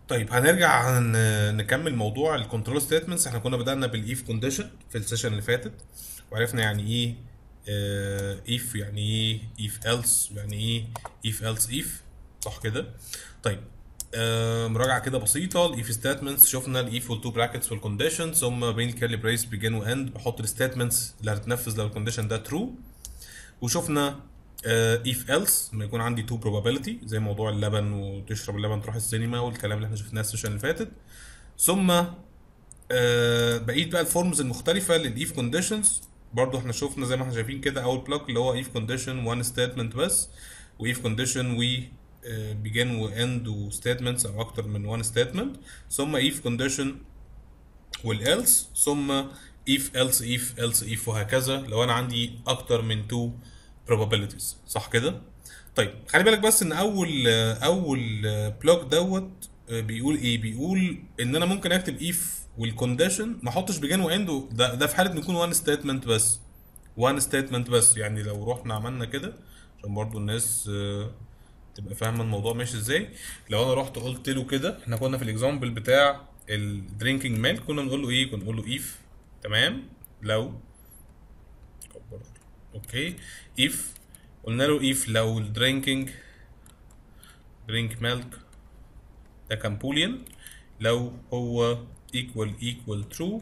طيب هنرجع ن- نكمل موضوع الكنترول ستيتمنتس احنا كنا بدأنا بالايف كونديشن في السيشن اللي فاتت وعرفنا يعني ايه ايف يعني ايه ايف else يعني ايه ايف else ايف صح كده طيب آه، مراجعة كده بسيطة الايف ستيتمنتس شفنا الايف والتو براكتس والكونديشن ثم بين الكيرلي بريس بيجن واند بحط الستيتمنتس اللي هتتنفذ لو الكونديشن ده ترو وشفنا اف ايلس لما يكون عندي تو probability زي موضوع اللبن وتشرب اللبن تروح السينما والكلام اللي احنا شفناه السيشن اللي فاتت ثم آه، بقيت بقى الفورمز المختلفه للايف كونديشنز برضو احنا شفنا زي ما احنا شايفين كده اول بلوك اللي هو ايف كونديشن وان ستيتمنت بس وايف كونديشن و بيجن واند وستيتمنتس او اكتر من وان ستيتمنت ثم ايف كونديشن والelse ثم if else if else if وهكذا لو انا عندي اكتر من two probabilities صح كده طيب خلي بالك بس ان اول اول بلوك دوت بيقول ايه بيقول ان انا ممكن اكتب if والكونديشن ما احطش بجان واند ده ده في حاله ان يكون وان ستيتمنت بس وان ستيتمنت بس يعني لو رحنا عملنا كده عشان برضو الناس آه، تبقى فاهمه الموضوع ماشي ازاي لو انا رحت قلت له كده احنا كنا في الاكزامبل بتاع الدرينكينج ميلك كنا بنقول له ايه كنا بنقول له اف تمام لو كبر. اوكي اف قلنا له اف لو الدرينكينج درينك ميلك ده كان بوليان لو هو equal equal true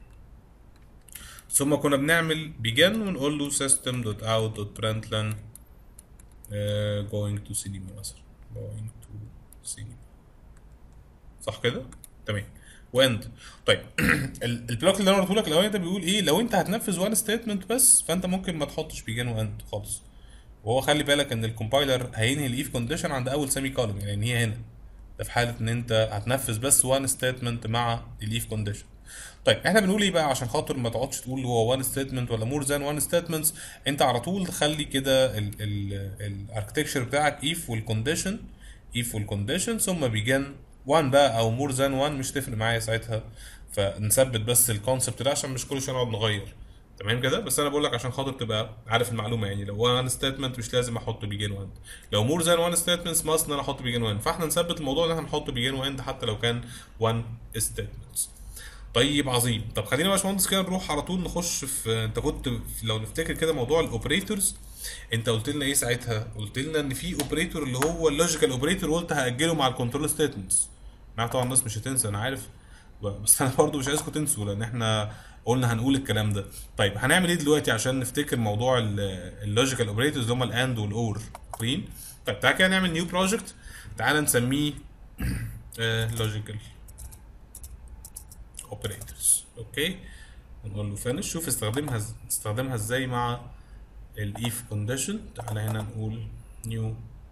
ثم كنا بنعمل begin ونقول له system.out.println uh, going to cinema مثلا going to cinema صح كده؟ تمام واند طيب ال- البلوك اللي انا قلته لك الاولاني ده بيقول ايه لو انت هتنفذ وان ستيتمنت بس فانت ممكن ما تحطش بيجان واند خالص وهو خلي بالك ان الكومبايلر هينهي الايف كونديشن عند اول سيمي كولوم يعني ان هي هنا ده في حاله ان انت هتنفذ بس وان ستيتمنت مع الايف كونديشن طيب احنا بنقول ايه بقى عشان خاطر ما تقعدش تقول هو وان ستيتمنت ولا مور ذان وان ستيتمنتس انت على طول خلي كده الاركتكشر بتاعك ايف والكونديشن ايف والكونديشن ثم بيجن 1 بقى او مور ذان 1 مش تفرق معايا ساعتها فنثبت بس الكونسبت ده عشان مش كل شويه نقعد نغير تمام كده بس انا بقول لك عشان خاطر تبقى عارف المعلومه يعني لو وان ستيتمنت مش لازم احط بيجن واند لو مور ذان وان ستيتمنتس ماست ان انا احط بيجن واند فاحنا نثبت الموضوع ان احنا نحط بيجن واند حتى لو كان وان ستيتمنتس طيب عظيم طب خلينا يا باشمهندس كده نروح على طول نخش في انت كنت في- لو نفتكر كده موضوع الاوبريتورز انت قلت لنا ايه ساعتها قلت لنا ان في اوبريتور اللي هو اللوجيكال اوبريتور وقلت هاجله مع الكنترول ستيتمنتس انا طبعا الناس مش هتنسى انا عارف بس انا برضو مش عايزكم تنسوا لان احنا قلنا هنقول الكلام ده طيب هنعمل ايه دلوقتي عشان نفتكر موضوع اللوجيكال اوبريتورز اللي هم الاند والاور فاكرين طيب تعالى كده نعمل نيو بروجكت تعالى نسميه لوجيكال اوبريتورز اوكي ونقول له فينش شوف استخدمها إز- استخدمها ازاي مع الايف كونديشن تعالى هنا نقول نيو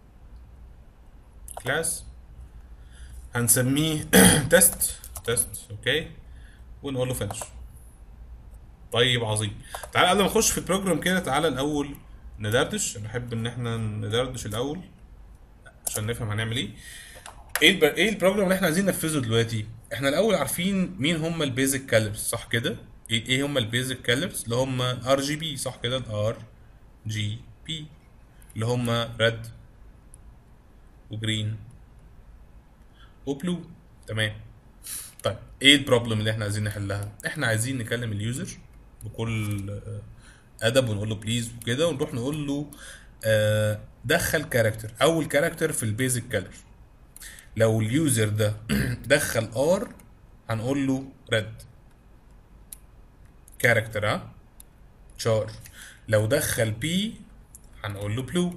كلاس هنسميه تيست تيست اوكي ونقول له فينش طيب عظيم تعالى قبل ما نخش في البروجرام كده تعالى الاول ندردش انا احب ان احنا ندردش الاول عشان نفهم هنعمل ايه ايه الب... ايه البروجرام اللي احنا عايزين ننفذه دلوقتي احنا الاول عارفين مين هم البيزك كالرز صح كده ايه ايه هم البيزك كالرز اللي هم ار جي بي صح كده الار جي بي اللي هم ريد وجرين وبلو تمام طيب ايه البروبلم اللي احنا عايزين نحلها احنا عايزين نكلم اليوزر بكل آه، ادب ونقول له بليز وكده ونروح نقول له آه، دخل كاركتر اول كاركتر في البيزك كالر لو اليوزر ده دخل ار هنقول له ريد كاركتر ها شار لو دخل بي هنقول له بلو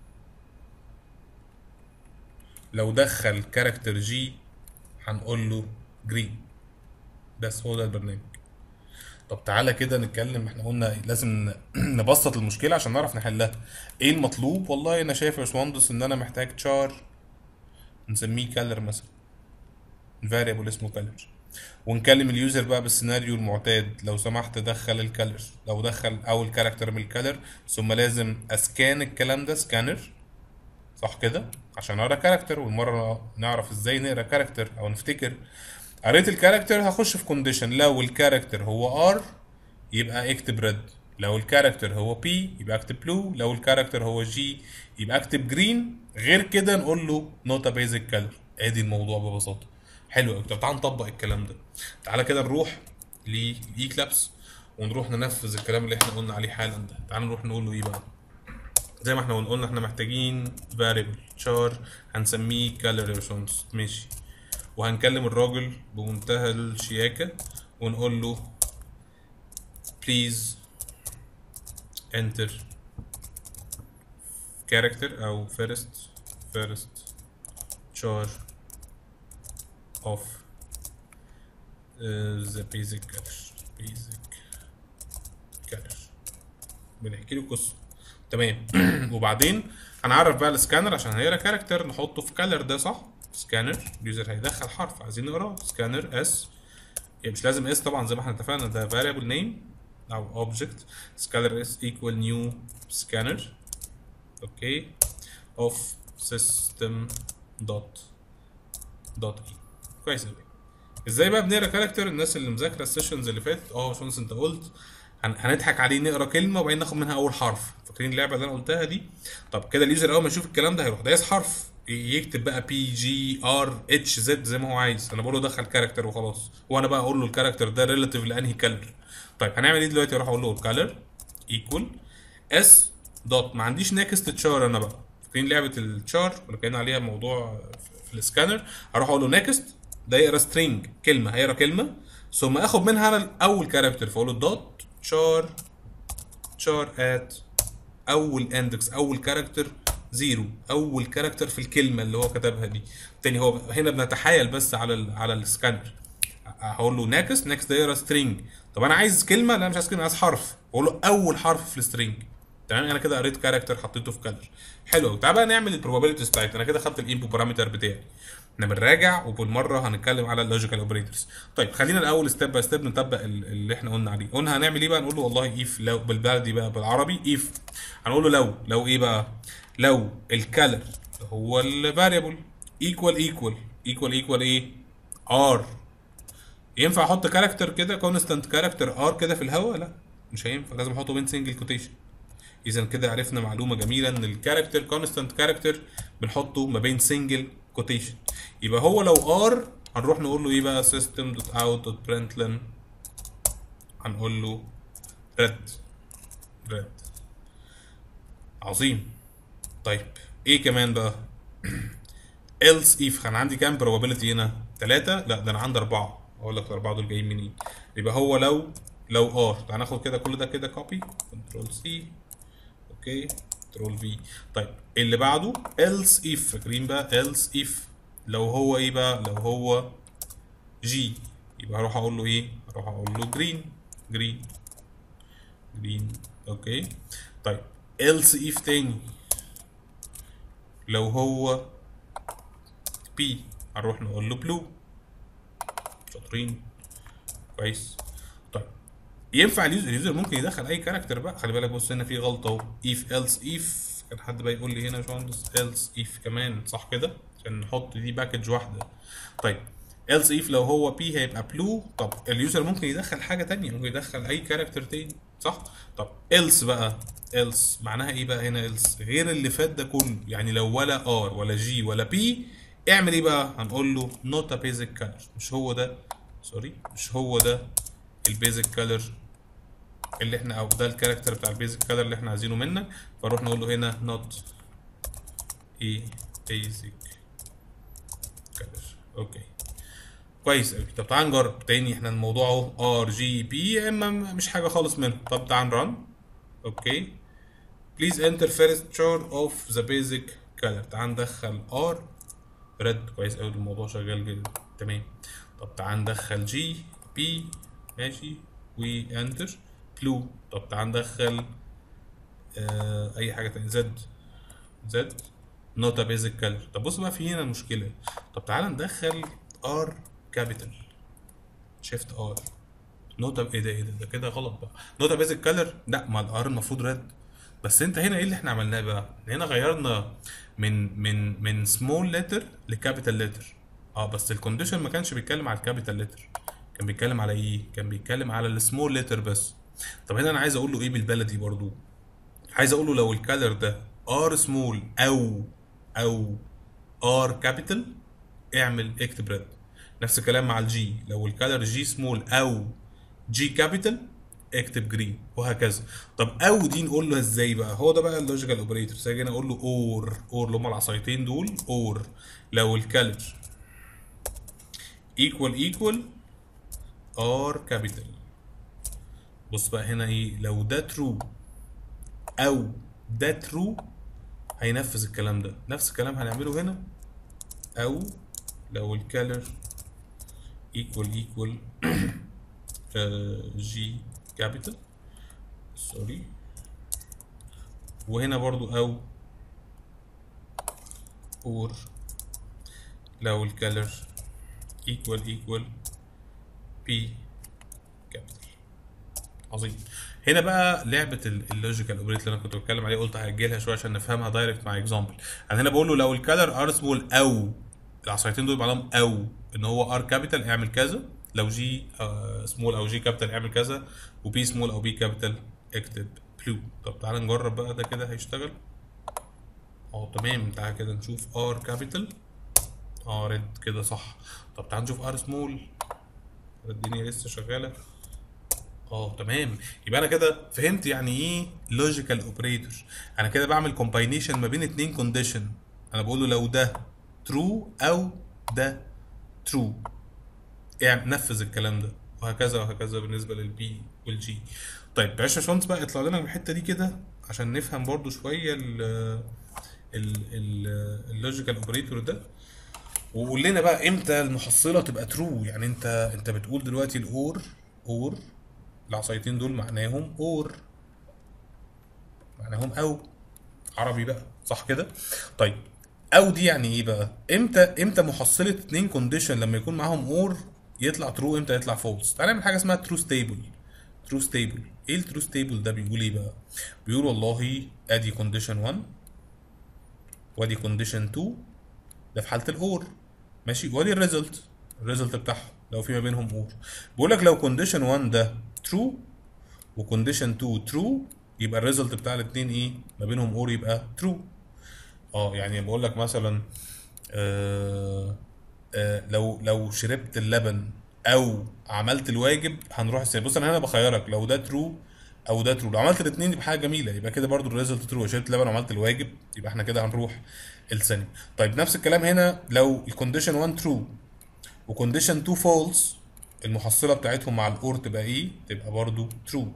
لو دخل كاركتر جي هنقول له جرين بس هو ده البرنامج طب تعالى كده نتكلم احنا قلنا لازم نبسط المشكله عشان نعرف نحلها ايه المطلوب والله انا شايف يا باشمهندس ان انا محتاج تشار نسميه كالر مثلا الفاريبل اسمه كالر ونكلم اليوزر بقى بالسيناريو المعتاد لو سمحت دخل الكالر لو دخل اول كاركتر من الكالر ثم لازم اسكان الكلام ده سكانر صح كده عشان اقرا كاركتر والمره نعرف ازاي نقرا كاركتر او نفتكر قريت الكاركتر هخش في كونديشن لو الكاركتر هو ار يبقى اكتب ريد لو الكاركتر هو بي يبقى اكتب بلو لو الكاركتر هو جي يبقى اكتب جرين غير كده نقول له نوت بيزك كالر ادي الموضوع ببساطه حلو قوي طب تعالى نطبق الكلام ده تعالى كده نروح لايكلابس ونروح ننفذ الكلام اللي احنا قلنا عليه حالا ده تعالى نروح نقول له ايه بقى زي ما احنا قلنا احنا محتاجين variable char هنسميه color response ماشي وهنكلم الراجل بمنتهى الشياكة ونقول له please enter character او first first char of uh, the basic color basic color بنحكي له قصه تمام وبعدين هنعرف بقى السكانر عشان هيقرا كاركتر نحطه في كالر ده صح سكانر اليوزر هيدخل حرف عايزين نقراه سكانر اس يعني مش لازم اس طبعا زي ما احنا اتفقنا ده variable name او object scalar s equal new scanner اوكي of system dot dot e كويس قوي ازاي بقى بنقرا كاركتر الناس اللي مذاكره السيشنز اللي فاتت اه يا باشمهندس انت قلت هن- هنضحك عليه نقرا كلمه وبعدين ناخد منها اول حرف فاكرين اللعبه اللي انا قلتها دي طب كده اليوزر اول ما يشوف الكلام ده هيروح دايس حرف ي- يكتب بقى بي جي ار اتش زد زي ما هو عايز انا بقول له دخل كاركتر وخلاص وانا بقى اقول له الكاركتر ده ريلاتيف لانهي كلر طيب هنعمل ايه دلوقتي اروح اقول له الكالر ايكوال اس دوت ما عنديش نيكست تشار انا بقى فاكرين لعبه التشار اللي كان عليها موضوع في- في السكانر هروح اقول له نيكست ده يقرا سترينج كلمه هيقرا كلمه ثم اخد منها انا اول كاركتر فاقول له دوت شار شار ات اول اندكس اول كاركتر زيرو اول كاركتر في الكلمه اللي هو كتبها دي تاني هو هنا بنتحايل بس على ال على السكانر هقول له ناكس ناكس ده يقرا سترينج طب انا عايز كلمه لا مش عايز كلمه عايز حرف بقول له اول حرف في السترينج تمام انا كده قريت كاركتر حطيته في كالر حلو قوي تعال بقى نعمل البروبابيلتيز بتاعتنا انا كده خدت الانبوت بارامتر بتاعي احنا بنراجع وبالمره هنتكلم على اللوجيكال اوبريتورز طيب خلينا الاول ستيب باي ستيب نطبق ال- اللي احنا قلنا عليه قلنا هنعمل ايه بقى نقول له والله ايف لو بالبلدي بقى بالعربي ايف هنقول له لو لو ايه بقى لو الكالر هو الفاريبل ايكوال ايكوال ايكوال ايكوال ايه ار ينفع احط كاركتر كده كونستانت كاركتر ار كده في الهواء لا مش هينفع لازم احطه بين سنجل كوتيشن اذا كده عرفنا معلومه جميله ان الكاركتر كونستانت كاركتر بنحطه ما بين سنجل كوتيشن يبقى هو لو ار هنروح نقول له ايه بقى system دوت اوت دوت println هنقول له red red عظيم طيب ايه كمان بقى else if كان عندي كام probability هنا ثلاثة لا ده انا عندي أربعة أقول لك الأربعة دول جايين منين يبقى هو لو لو ار تعال ناخد كده كل ده كده كوبي كنترول سي اوكي كنترول في طيب اللي بعده else if فاكرين بقى else if لو هو ايه بقى لو هو جي يبقى هروح اقول له ايه هروح اقول له جرين جرين جرين اوكي طيب else if تاني لو هو بي هنروح نقول له بلو شاطرين كويس طيب ينفع اليوزر اليوزر ممكن يدخل اي كاركتر بقى خلي بالك بص هنا في غلطه اهو اف ايلس اف كان حد بقى يقول لي هنا يا باشمهندس ايلس اف كمان صح كده عشان نحط دي باكج واحده طيب ايلس اف لو هو بي هيبقى بلو طب اليوزر ممكن يدخل حاجه تانية ممكن يدخل اي كاركتر تاني صح طب ايلس بقى ايلس معناها ايه بقى هنا ايلس غير اللي فات ده كله يعني لو ولا ار ولا جي ولا بي اعمل ايه بقى هنقول له نوت ا بيزك كالر مش هو ده سوري مش هو ده البيزك كالر اللي احنا او ده الكاركتر بتاع البيزك كالر اللي احنا عايزينه منك فنروح نقول له هنا نوت اي بيزك كالر اوكي كويس قوي طب تعال نجرب تاني احنا الموضوع اهو ار جي بي يا اما مش حاجه خالص منهم طب تعال نرن اوكي بليز انتر فيرست شور اوف ذا بيزك كالر تعال ندخل ار رد كويس قوي الموضوع شغال جدا تمام طب تعال ندخل جي بي ماشي وانتر بلو طب تعال ندخل آه اي حاجه تانية زد زد نوت بيزك كالر طب بص بقى في هنا مشكله طب تعال ندخل ار كابيتال شيفت ار نوتا ايه ده ايه ده ده كده غلط بقى نوتا بيزك كالر لا ما الار المفروض ريد بس انت هنا ايه اللي احنا عملناه بقى هنا غيرنا من من من سمول لتر لكابيتال لتر اه بس الكونديشن ما كانش بيتكلم على الكابيتال لتر كان بيتكلم على ايه كان بيتكلم على السمول لتر بس طب هنا انا عايز اقول له ايه بالبلدي برضو عايز اقول له لو الكالر ده ار سمول او او ار كابيتال اعمل اكتب ريد نفس الكلام مع الجي لو الكالر جي سمول او جي كابيتال اكتب جرين وهكذا طب او دي نقول له ازاي بقى هو ده بقى اللوجيكال اوبريتور اجي انا اقول له اور اور اللي هم العصايتين دول اور لو الكالر ايكوال ايكوال ار كابيتال بص بقى هنا ايه لو ده ترو او ده ترو هينفذ الكلام ده نفس الكلام هنعمله هنا او لو الكالر ايكوال ايكوال جي كابيتال سوري وهنا برضو او اور لو الكالر equal equal p capital عظيم هنا بقى لعبه اللوجيكال اوبريت اللي انا كنت بتكلم عليه قلت هاجلها شويه عشان نفهمها دايركت مع اكزامبل انا هنا بقول له لو الكالر ار سمول او العصايتين دول معناهم او ان هو ار كابيتال اعمل كذا لو جي سمول او جي كابيتال اعمل كذا وبي سمول او بي كابيتال اكتب بلو طب تعالى نجرب بقى ده كده هيشتغل اه تمام تعالى كده نشوف ار كابيتال اه ريد كده صح طب تعال نشوف ار سمول الدنيا لسه شغاله اه تمام يبقى انا كده فهمت يعني ايه لوجيكال اوبريتور انا كده بعمل كومباينيشن ما بين اتنين كونديشن انا بقول له لو ده ترو او ده ترو يعني نفذ الكلام ده وهكذا وهكذا بالنسبه للبي والجي طيب يا باشمهندس بقى اطلع لنا من الحته دي كده عشان نفهم برضو شويه ال ال اللوجيكال اوبريتور ده وقول لنا بقى امتى المحصله تبقى ترو يعني انت انت بتقول دلوقتي الاور اور العصايتين دول معناهم اور معناهم او عربي بقى صح كده طيب او دي يعني ايه بقى امتى امتى محصله اتنين كونديشن لما يكون معاهم اور يطلع ترو امتى يطلع فولس تعالى نعمل حاجه اسمها ترو ستيبل ترو ستيبل ايه الترو ستيبل ده بيقول ايه بقى بيقول والله ادي كونديشن 1 وادي كونديشن 2 ده في حاله الاور ماشي وادي الريزلت الريزلت بتاعهم لو في ما بينهم اور بيقول لك لو كونديشن 1 ده ترو وكونديشن 2 ترو يبقى الريزلت بتاع الاثنين ايه ما بينهم اور يبقى ترو اه يعني بقول لك مثلا آه آه لو لو شربت اللبن او عملت الواجب هنروح السنة بص انا هنا بخيرك لو ده ترو او ده ترو لو عملت الاثنين يبقى حاجه جميله يبقى كده برضو الريزلت ترو شربت لبن وعملت الواجب يبقى احنا كده هنروح الثانيه طيب نفس الكلام هنا لو الكونديشن 1 ترو وكونديشن 2 فولس المحصله بتاعتهم مع الاور تبقى ايه تبقى برضو ترو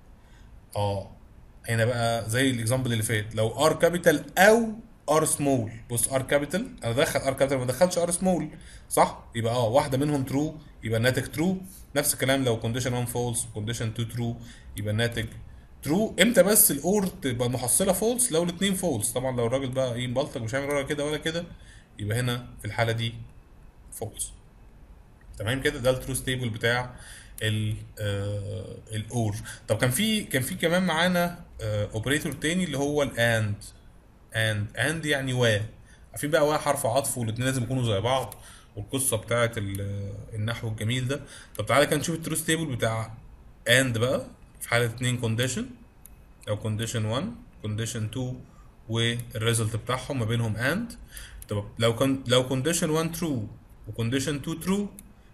اه هنا بقى زي الاكزامبل اللي فات لو ار كابيتال او ار سمول بص ار كابيتال انا دخل ار كابيتال ما دخلش ار سمول صح يبقى اه واحده منهم ترو يبقى الناتج ترو نفس الكلام لو كونديشن 1 فولس كونديشن 2 ترو يبقى الناتج ترو امتى بس الاور تبقى المحصله فولس لو الاثنين فولس طبعا لو الراجل بقى ايه مبلطج مش هيعمل ولا كده ولا كده يبقى هنا في الحاله دي فولس تمام كده ده الترو ستيبل بتاع ال آه الاور طب كان في كان في كمان معانا اوبريتور تاني اللي هو الاند اند اند يعني و عارفين بقى و حرف عطف والاثنين لازم يكونوا زي بعض والقصه بتاعه النحو الجميل ده طب تعالى كده نشوف الترو ستيبل بتاع اند بقى في حاله اتنين كونديشن او كونديشن 1 كونديشن 2 والريزلت بتاعهم ما بينهم اند طب لو كان لو كونديشن 1 ترو وكونديشن 2 ترو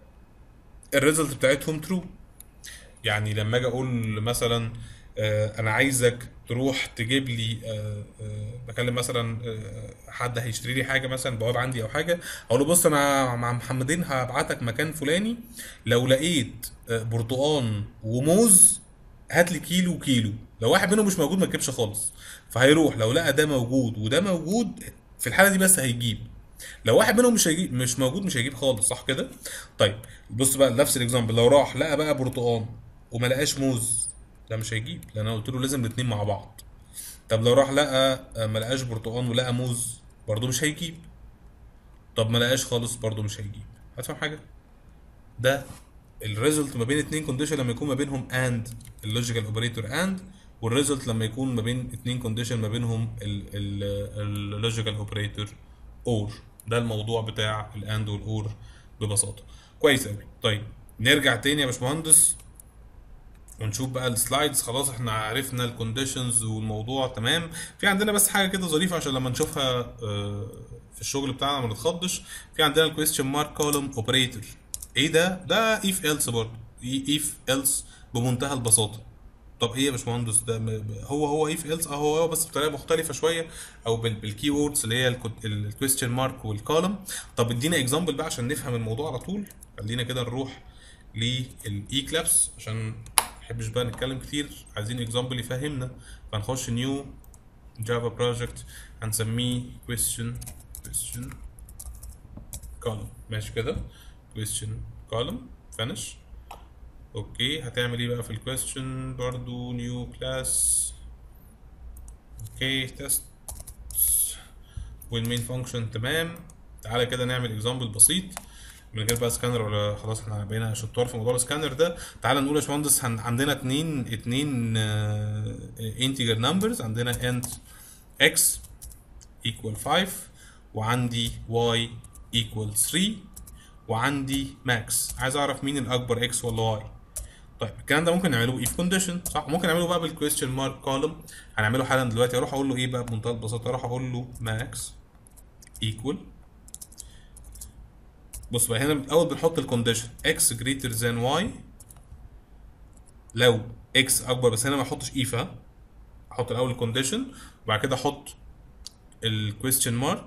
الريزلت بتاعتهم ترو يعني لما اجي اقول مثلا آه انا عايزك تروح تجيب لي آه آه بكلم مثلا حد هيشتري لي حاجه مثلا بواب عندي او حاجه اقول له بص انا مع محمدين هبعتك مكان فلاني لو لقيت برتقان وموز هات لي كيلو وكيلو لو واحد منهم مش موجود ما تجيبش خالص فهيروح لو لقى ده موجود وده موجود في الحاله دي بس هيجيب لو واحد منهم مش هيجيب مش موجود مش هيجيب خالص صح كده طيب بص بقى نفس الاكزامبل لو راح لقى بقى برتقان وما لقاش موز لا مش هيجيب لان انا قلت له لازم الاثنين مع بعض طب لو راح لقى ما لقاش برتقان ولقى موز برضه مش هيجيب طب ما لقاش خالص برضه مش هيجيب هتفهم حاجه ده الريزلت ما بين اتنين كونديشن لما يكون ما بينهم اند اللوجيكال اوبريتور اند والريزلت لما يكون ما بين اتنين كونديشن ما بينهم اللوجيكال اوبريتور اور ده الموضوع بتاع الاند والاور ببساطه كويس قوي طيب نرجع تاني يا باشمهندس ونشوف بقى السلايدز خلاص احنا عرفنا الكونديشنز والموضوع تمام في عندنا بس حاجه كده ظريفه عشان لما نشوفها في الشغل بتاعنا ما نتخضش في عندنا الكويستشن مارك كولوم اوبريتور ايه ده ده اف ايلس برضه اف ايلس بمنتهى البساطه طب ايه يا باشمهندس ده م- هو هو اف ايلس اه هو هو بس بطريقه مختلفه شويه او بالكي ووردز اللي هي الكويستشن مارك والكولم طب ادينا اكزامبل بقى عشان نفهم الموضوع على طول خلينا كده نروح للاي كلابس عشان ما نحبش بقى نتكلم كتير عايزين اكزامبل يفهمنا فنخش نيو جافا بروجكت هنسميه question question column ماشي كده question column finish اوكي هتعمل ايه بقى في الكويستشن برضو نيو كلاس اوكي تيست والمين فانكشن تمام تعالى كده نعمل اكزامبل بسيط من غير بقى سكانر ولا خلاص احنا بقينا شطار في موضوع السكانر ده تعالى نقول يا باشمهندس هن- عندنا اتنين اتنين انتجر نمبرز عندنا int x equal 5 وعندي y equal 3 وعندي max عايز اعرف مين الاكبر x ولا y طيب الكلام ده ممكن نعمله if condition صح ممكن نعمله بقى بالكويستشن مارك كولوم هنعمله حالا دلوقتي اروح اقول له ايه بقى بمنتهى البساطه اروح اقول له max equal بص بقى هنا الاول بنحط الكونديشن x greater than y لو x اكبر بس هنا ما احطش if ها احط الاول الكونديشن وبعد كده احط الكويستشن مارك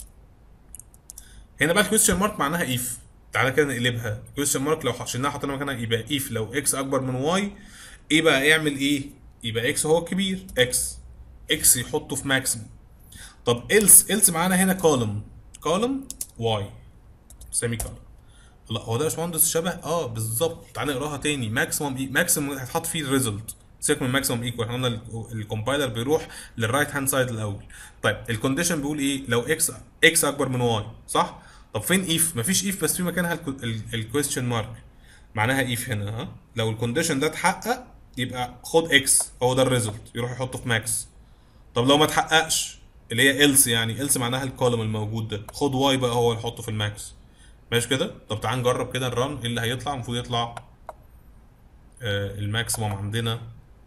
هنا بقى الكويستشن مارك معناها if تعالى كده نقلبها الكويستشن مارك لو شلناها حطينا مكانها يبقى if لو x اكبر من y ايه بقى يعمل ايه يبقى x هو الكبير x x يحطه في ماكسيموم طب else else معانا هنا كولوم كولوم y سيمي كولوم لا هو ده يا باشمهندس شبه اه بالظبط تعالى نقراها تاني ماكسيموم ايه ماكسيموم هتحط فيه الريزلت سيبك من ماكسيموم ايكوال احنا قلنا الكومبايلر بيروح للرايت هاند سايد الاول طيب الكونديشن بيقول ايه لو اكس اكس اكبر من واي صح طب فين ايف مفيش ايف بس في مكانها الكويستشن مارك معناها ايف هنا ها لو الكونديشن ده اتحقق يبقى خد اكس هو ده الريزلت يروح يحطه في ماكس طب لو ما اتحققش اللي هي إلس يعني إلس معناها الكولوم الموجود ده خد واي بقى هو اللي يحطه في الماكس ماشي كده طب تعال نجرب كده الرن ايه اللي هيطلع المفروض يطلع آه الماكسيموم عندنا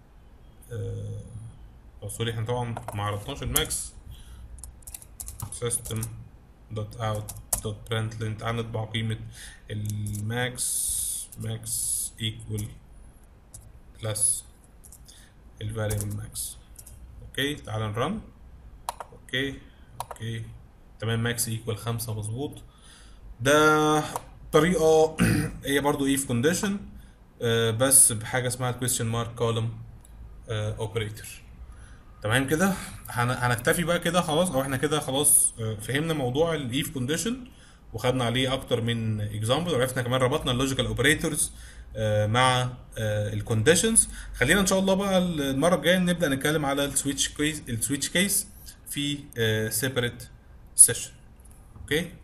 آه سوري احنا طبعا ما عرفناش الماكس system دوت اوت دوت println تعال نطبع قيمة الماكس ماكس equal بلس الفاريبل ماكس اوكي تعال نرن اوكي اوكي تمام ماكس ايكوال خمسة مظبوط ده طريقة هي برضو ايه في كونديشن بس بحاجة اسمها الكويستشن مارك كولوم اوبريتور تمام كده هن- هنكتفي بقى كده خلاص او احنا كده خلاص آه، فهمنا موضوع الايف كونديشن وخدنا عليه اكتر من اكزامبل وعرفنا كمان ربطنا اللوجيكال اوبريتورز مع الكونديشنز خلينا ان شاء الله بقى المره الجايه نبدا نتكلم على السويتش كيس السويتش كيس في سيبريت سيشن اوكي